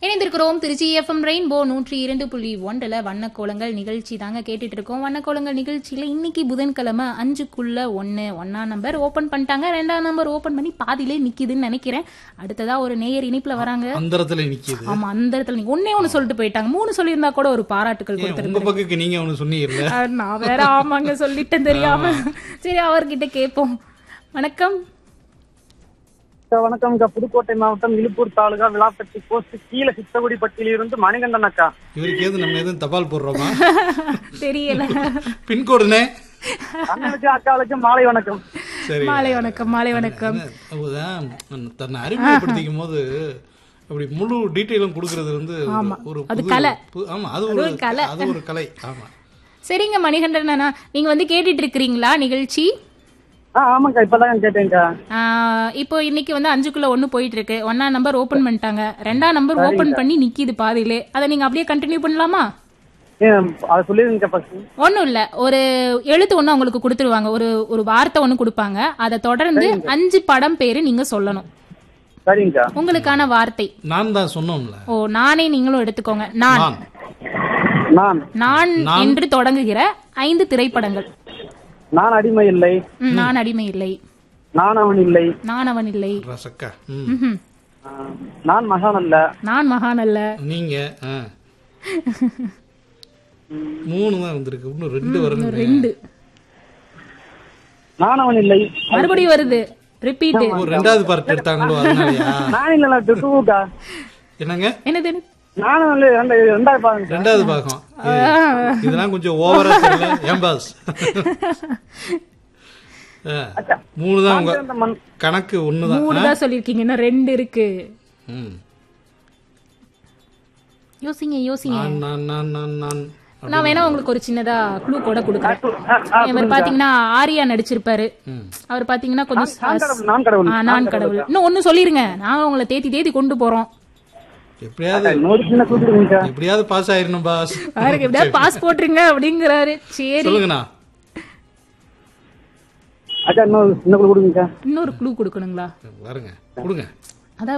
இணைந்திருக்கிறோம் Trichy FM rainbow நூற்றி இரண்டு புள்ளி ஒன்றில் வண்ணக்கோலங்கள் நிகழ்ச்சி தாங்க கேட்டுட்டு இருக்கோம் வண்ணக்கோலங்கள் நிகழ்ச்சியில இன்னைக்கு புதன்கிழமை அஞ்சுக்குள்ள ஒன்னு ஒன்னா நம்பர் ஓபன் பண்ணிட்டாங்க ரெண்டாம் நம்பர் ஓபன் பண்ணி பாதியிலே நிக்குதுன்னு நினைக்கிறேன் அடுத்ததா ஒரு நேயர் இனிப்புல வராங்க அந்தரத்துல நிக்குது ஆமா அந்த இடத்துல நீங்க ஒன்னே ஒண்ணு சொல்லிட்டு போயிட்டாங்க மூணு சொல்லியிருந்தா கூட ஒரு பாராட்டுகள் ஏன், கொடுத்துருந்தேன் உங்க பக்கத்துக்கு நீங்க ஒண்ணு சொன்னீங்கல்ல அஹ், நான் வேற ஆமாங்க சொல்லிட்டேன் தெரியாம சரி அவர்கிட்ட கேட்போம் வணக்கம் அக்கா, வணக்கம் அக்கா புதுக்கோட்டை மாவட்டம் இழுப்பூர் தாலுகா விளாப்பட்டி போஸ்ட் கீழே சித்தகுடிப்பட்டியில இருந்து மணிகண்டன் அக்கா இவருக்கு எது நம்ம எதுவும் தபால் போடுறோமா தெரியல பின்கோடுனே அண்ணனுக்கு அக்காவுக்கு மாலை வணக்கம் சரி மாலை வணக்கம் மாலை வணக்கம் என்ன, அவதான் தன்னை அறிமுகப்படுத்திக்கும் போது அப்படி முழு டீட்டெயிலும் கொடுக்கறது வந்து ஒரு அது புது- கலை. பு- ஆமா அது ஒரு கலை. அது ஒரு கலை ஆமா சரிங்க மணிகண்டன் அண்ணா நீங்க வந்து கேட்டுட்டு இருக்கிறீங்களா நிகழ்ச்சி ஆ ஆமாக்கா இப்பதான் கேட்டேன்க்கா ஆஹ் இப்போ இன்னைக்கு வந்து அஞ்சுக்குள்ள ஒண்ணு போயிட்டு இருக்கு ஒன்னா நம்பர் ஓபன் பண்ணிட்டாங்க ரெண்டாம் நம்பர் ஓபன் பண்ணி நிக்கிது பாதியிலே அதை நீங்க அப்படியே கண்டினியூ பண்ணலாமா ஏன் அதை சொல்லிருங்க ஃபர்ஸ்ட் ஒண்ணும் இல்ல ஒரு எழுத்து ஒண்ணு உங்களுக்கு கொடுத்துருவாங்க ஒரு ஒரு வார்த்தை ஒண்ணு கொடுப்பாங்க அதை தொடர்ந்து அஞ்சு படம் பேரு நீங்க சொல்லணும் சரிங்கக்கா உங்களுக்கான வார்த்தை நான் தான் சொன்னோம்ல ஓ நானே நீங்களும் எடுத்துக்கோங்க நான் நான் நான் நான் என்று தொடங்குகிற ஐந்து திரைப்படங்கள் நான் அடிமை இல்லை ம், நான் அடிமை இல்லை நான் அவன் இல்லை நான் அவன் இல்லை ரசக்கா ம். ம்ஹும். ஆ, நான் மகான் அல்ல நான் மகான் அல்ல நீங்க ஆ. மூணு தான் வந்திருக்கு இன்னும் ரெண்டு வரணும் ரெண்டு நான் அவன் இல்லை மறுபடியும் வருது ரிப்பீட் ஒரு ரெண்டாவது பார்ட் எடுத்தாங்களோ அதனாலயா நான் இல்ல டூக்கா என்னங்க என்னது நானும் இல்லை ரெண்டு ரெண்டாவது பாருங்க ரெண்டாவது பாகம் இது- இதெல்லாம் கொஞ்சம் ஓவரா தெரியல ஏன் பாஸ் ஆ, மூணு தான் உங்க அந்த மண் கணக்கு ஒண்ணுதான் மூணு தான் சொல்லிருக்கீங்க இன்னும் ரெண்டு இருக்கு ம். யோசிங்க யோசிங்க நான் நான் நான் நான் நான் நான் வேணா உங்களுக்கு ஒரு சின்னதா க்ளூ கூட கொடுக்குறேன் இவர் பாத்தீங்கன்னா ஆரியா நடிச்சிருப்பாரு அவர் பாத்தீங்கன்னா கொஞ்சம் நான் கடவுள் நான் கடவுள் ஆ, நான் கடவுள் இன்னும் ஒண்ணு சொல்லிருங்க நான் உங்களை தேத்தி தேத்தி கொண்டு போறோம் எப்படியாவது இன்னொரு சின்ன கூப்பிடுங்கக்கா எப்படியாவது பாஸ் ஆயிரணும் பாஸ் அவருக்கு எப்படியாவது பாஸ் போட்டுருங்க அப்படிங்கிறாரு சரி சொல்லுங்கண்ணா அக்கா இன்னொரு சின்ன குழு கொடுங்கக்கா இன்னொரு க்ளூ கொடுக்கணுங்களா பாருங்க கொடுங்க